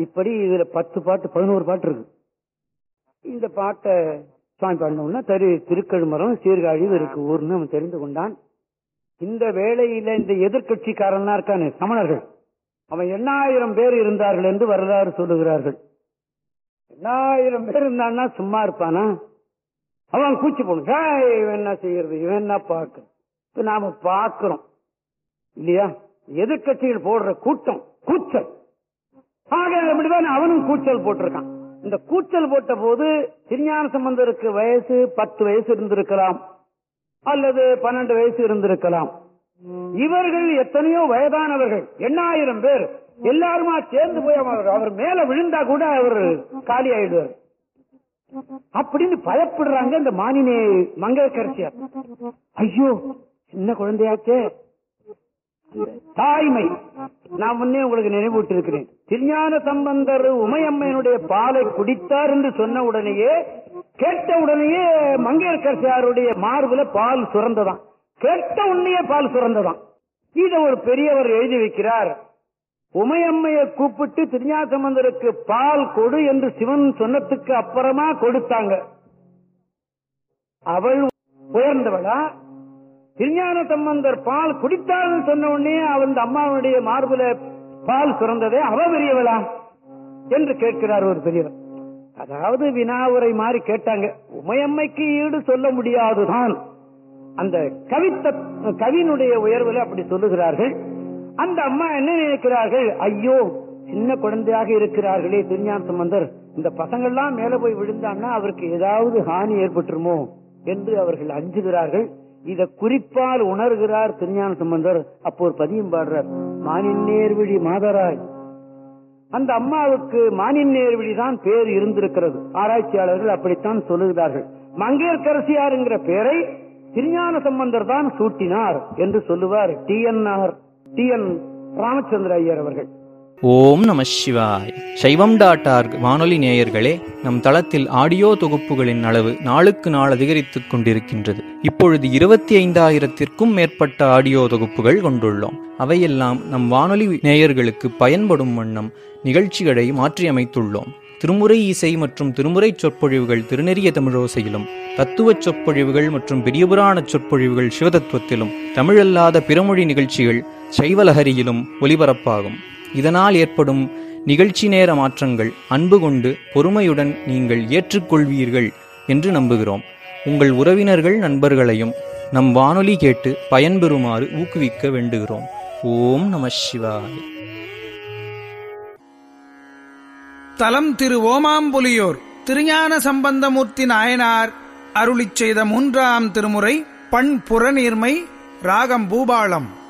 இப்படி இதுல பத்து பாட்டு பதினோரு பாட்டு இருக்கு இந்த பாட்டை சுவாமி பாடினோம்னா தரு திருக்கழுமரம் சீர்காழி இருக்கு ஊர்னு அவன் தெரிந்து கொண்டான் இந்த வேளையில இந்த எதிர்கட்சிக்காரன்லாம் இருக்கானே சமணர்கள் அவன் எண்ணாயிரம் பேர் இருந்தார்கள் என்று வரலாறு சொல்லுகிறார்கள் எண்ணாயிரம் பேர் இருந்தான்னா சும்மா இருப்பானா அவன் கூச்சி போன இவன் என்ன செய்யறது இவன் என்ன பார்க்க இப்ப நாம பார்க்கிறோம் இல்லையா எதிர்கட்சிகள் போடுற கூட்டம் கூச்சல் ஆக அப்படிதான் அவனும் கூச்சல் போட்டிருக்கான் இந்த கூச்சல் போட்ட போது திருஞான சம்பந்தருக்கு வயசு பத்து வயசு இருந்திருக்கலாம் அல்லது பன்னெண்டு வயசு இருந்திருக்கலாம் இவர்கள் எத்தனையோ வயதானவர்கள் எண்ணாயிரம் பேர் எல்லாருமா சேர்ந்து போய் அவர் அவர் மேல விழுந்தா கூட அவர் காலி ஆயிடுவார் அப்படின்னு பயப்படுறாங்க இந்த மானினே மங்களக்கரசியார் ஐயோ சின்ன குழந்தையாச்சே தாய்மை நான் முன்னே உங்களுக்கு நினைவூட்டி இருக்கிறேன் திருஞான சம்பந்தர் உமையம்மையனுடைய பாலை குடித்தார் என்று சொன்ன உடனேயே கேட்ட உடனேயே மங்கையர்கரசியாருடைய மார்புல பால் சுரந்ததாம் கேட்ட உடனேயே பால் சுரந்ததாம் இத ஒரு பெரியவர் எழுதி வைக்கிறார் உமையம்மையை கூப்பிட்டு திருஞான சம்பந்தருக்கு பால் கொடு என்று சிவன் சொன்னதுக்கு அப்புறமா கொடுத்தாங்க அவள் உயர்ந்தவளா திருஞான சம்பந்தர் பால் குடித்தாள்னு சொன்ன உடனே அவன் அம்மாவுடைய மார்புல பால் சுரந்ததே அவ பெரியவளா என்று கேட்கிறார் ஒரு பெரியவர் அதாவது வினாவுரை மாதிரி கேட்டாங்க உமையம்மைக்கு ஈடு சொல்ல முடியாதுதான் அந்த கவித்த கவினுடைய உயர்வுல அப்படி சொல்லுகிறார்கள் அந்த அம்மா என்ன நினைக்கிறார்கள் ஐயோ சின்ன குழந்தையாக இருக்கிறார்களே திருஞான சம்பந்தர் இந்த பசங்கள்லாம் மேல போய் விழுந்தான்னா அவருக்கு ஏதாவது ஹானி ஏற்பட்டுருமோ என்று அவர்கள் அஞ்சுகிறார்கள் இத குறிப்பால் உணர்கிறார் திருஞான சம்பந்தர் அப்போ ஒரு பதியம் பாடுறார் மானின் நேர்விழி மாதராய் அந்த அம்மாவுக்கு மானின் நேர்விழி தான் பேர் இருந்திருக்கிறது ஆராய்ச்சியாளர்கள் அப்படித்தான் சொல்லுகிறார்கள் மங்கையர்கரசியார் பெயரை திருஞான சம்பந்தர் தான் சூட்டினார் என்று சொல்லுவார் T N R T N Ramachandra Iyer அவர்கள் ஓம் நம சிவாய் சைவம் டாட் ஆர்க் வானொலி நேயர்களே நம் தளத்தில் ஆடியோ தொகுப்புகளின் அளவு நாளுக்கு நாள் அதிகரித்துக் கொண்டிருக்கின்றது இப்பொழுது இருபத்தி ஐந்தாயிரத்திற்கும் மேற்பட்ட ஆடியோ தொகுப்புகள் கொண்டுள்ளோம் அவையெல்லாம் நம் வானொலி நேயர்களுக்கு பயன்படும் வண்ணம் நிகழ்ச்சிகளை மாற்றியமைத்துள்ளோம் திருமுறை இசை மற்றும் திருமுறை சொற்பொழிவுகள் திருநெறிய தமிழோசையிலும் தத்துவச் சொற்பொழிவுகள் மற்றும் பெரியபுராண சொற்பொழிவுகள் சிவதத்துவத்திலும் தமிழல்லாத பிறமொழி நிகழ்ச்சிகள் சைவலஹரியிலும் ஒலிபரப்பாகும் இதனால் ஏற்படும் நிகழ்ச்சி நேர மாற்றங்கள் அன்பு கொண்டு பொறுமையுடன் நீங்கள் ஏற்றுக்கொள்வீர்கள் என்று நம்புகிறோம் உங்கள் உறவினர்கள் நண்பர்களையும் நம் வானொலி கேட்டு பயன்பெறுமாறு ஊக்குவிக்க வேண்டுகிறோம் ஓம் நம சிவாய் தலம் திரு ஓமாம்புலியோர் திருஞான சம்பந்தமூர்த்தி நாயனார் அருளிச் செய்த மூன்றாம் திருமுறை பண் புறநீர்மை ராகம் பூபாளம்